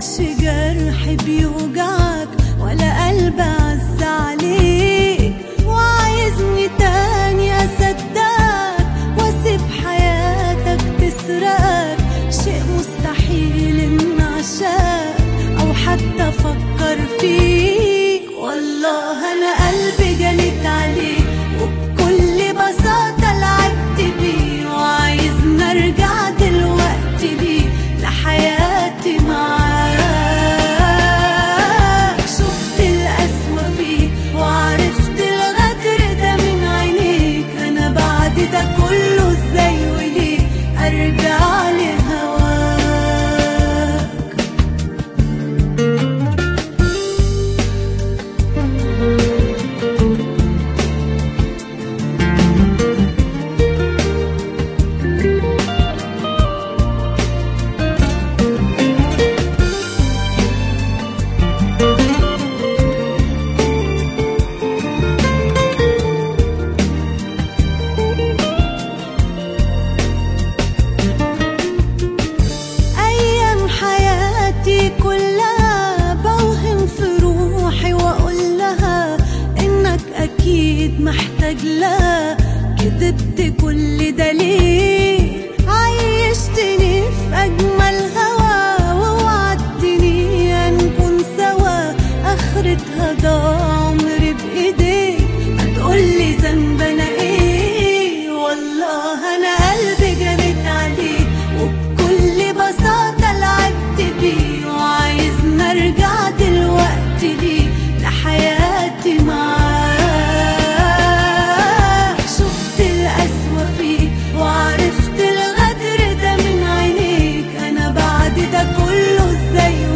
مالكش جرح بيوجعك ولا قلب عز عليك وعايزني تاني اصدقك واسيب حياتك تسرقك شيء مستحيل ان اعشاك او حتى افكر فيك والله انا قلبي جنيت عليك وبكل بساطة لعبت بيه وعايزني ارجع دلوقتي ليه لحياتي معاك شفت القسوة فيك وعرفت الغدر ده من عينيك انا بعد ده كله ازاي وليه ارجع لهواك أيام حياتي كلها بوهم في روحي وأقول لها إنك أكيد محتاج لها كدبت كل ده ليه عيشتني في أجمل هوا ووعدتني هنكون سوا آخرتها ضاع عمري بإيديك هتقولي ذنب أنا إيه والله أنا قلبي جريت عليك وبكل بساطة لعبت بيه وعايزني أرجع دلوقتي ليه لحياتي معاك شفت القسوة فيك وعرفت الغدر ده من عينيك أنا بعد ده كله ازاي